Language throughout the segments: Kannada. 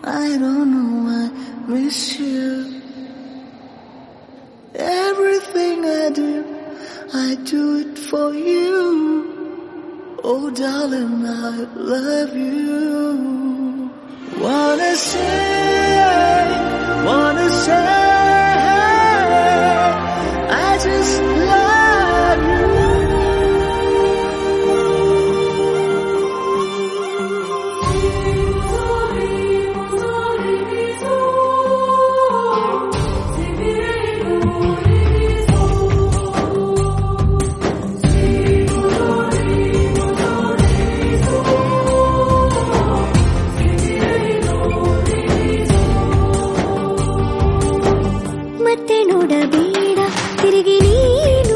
I don't know, I miss you. Everything I do, I do it for you. Oh, darling, I love you. Wanna say, wanna say, I just love ಮತ್ತೆ ನೋಡಬೇಡ ತಿರುಗಿ ನೀನು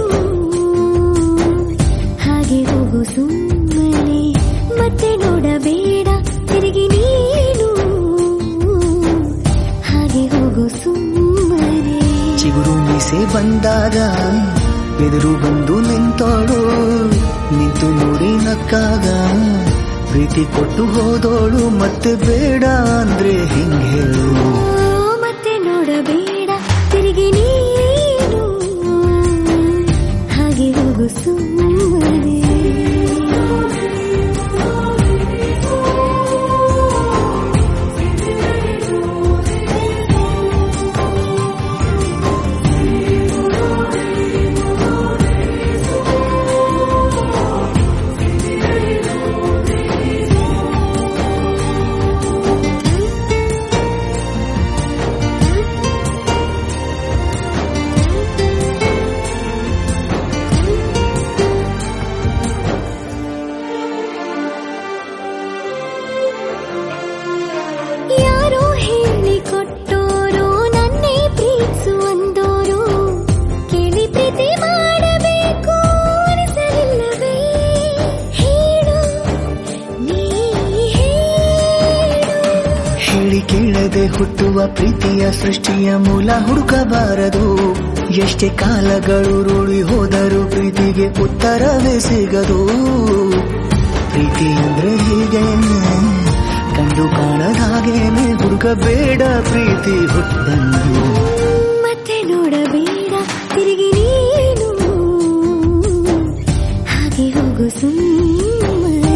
ಹಾಗೆ ಹೋಗು ಸುಮ್ಮನೆ ಮತ್ತೆ ನೋಡಬೇಡ ತಿರುಗಿ ನೀನು ಹಾಗೆ ಹೋಗು ಸುಮ್ಮನೆ ಚಿಗುರು ಮೀಸೆ ಬಂದಾಗ ಎದುರು ಬಂದು ನಿಂತೋಳು ನಿಂತು ನೋಡಿ ನಕ್ಕಾಗ ಪ್ರೀತಿ ಕೊಟ್ಟು ಹೋದೋಳು ಮತ್ತೆ ಬೇಡ ಅಂದ್ರೆ ಹಿಂಗೆ ಹೇಳು ಓ, ಮತ್ತೆ ನೋಡಬೇಡ ತಿರುಗಿ ನೀನು ಹಾಗೆ ಹೋಗು ಸುಮ್ಮನೆ ಯಾರೋ ಹೇಳಿಕೊಟ್ಟೋರು ನನ್ನೇ ಪ್ರೀತಿಸುವಂದೋರು ಕೇಳಿ ಪ್ರೀತಿ ಮಾಡಬೇಕು ಅನಿಸಲಿಲ್ಲವೇ ಹೇಳು ನೀ ಹೇಳು ಹೇಳಿ ಕೇಳದೆ ಹುಟ್ಟುವ ಪ್ರೀತಿಯ ಸೃಷ್ಟಿಯ ಮೂಲ ಹುಡುಕಬಾರದು ಎಷ್ಟೇ ಕಾಲಗಳು ರೂಳಿ ಹೋದರೂ ಪ್ರೀತಿಗೆ ಉತ್ತರವೇ ಸಿಗದು ಪ್ರೀತಿ ಅಂದ್ರೆ ಹೀಗೇನೆ ಕಂಡು ಕಾಣದ ಹಾಗೇನೆ ಹುಡುಕಬೇಡ ಪ್ರೀತಿ ಹುಟ್ಟಂದು ಮತ್ತೆ ನೋಡಬೇಡ ತಿರುಗಿ ನೀನು ಹಾಗೆ ಹೋಗು ಸುಮ್ಮನೆ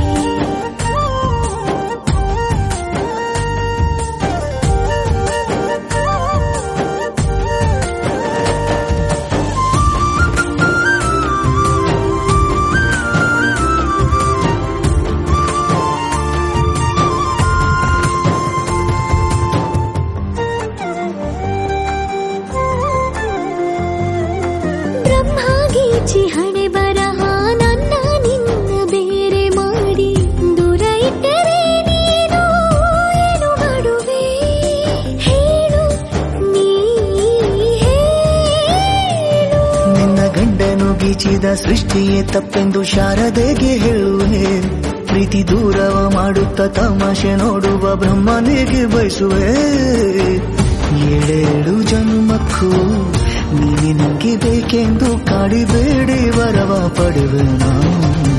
ಬ್ರಹ್ಮಗೀಚಿ ಹಣೆ ಬರಹ ನನ್ನ ನಿನ್ನ ಬೇರೆ ಮಾಡಿ ದೂರ ಇಟ್ಟರೆ ನೀನು ಏನು ಮಾಡುವೆ ಹೇಳು ನೀ ಹೇಳು ನಿನ್ನ ಗಂಡನು ಗೀಚಿದ ಸೃಷ್ಟಿಯೇ ತಪ್ಪೆಂದು ಶಾರದೆಗೆ ಹೇಳುವೆ ಪ್ರೀತಿ ದೂರವ ಮಾಡುತ್ತ ತಮಾಷೆ ನೋಡುವ ಬ್ರಹ್ಮನಿಗೆ ಬಯಸುವೆ ಏಳೇಳು ಜನ್ಮಕ್ಕೂ ನೀನೆ ನಂಗೆ ಬೇಕೆಂದು ಕಾಡಿಬೇಡಿ ವರವ ಪಡುವೆ ನಾನು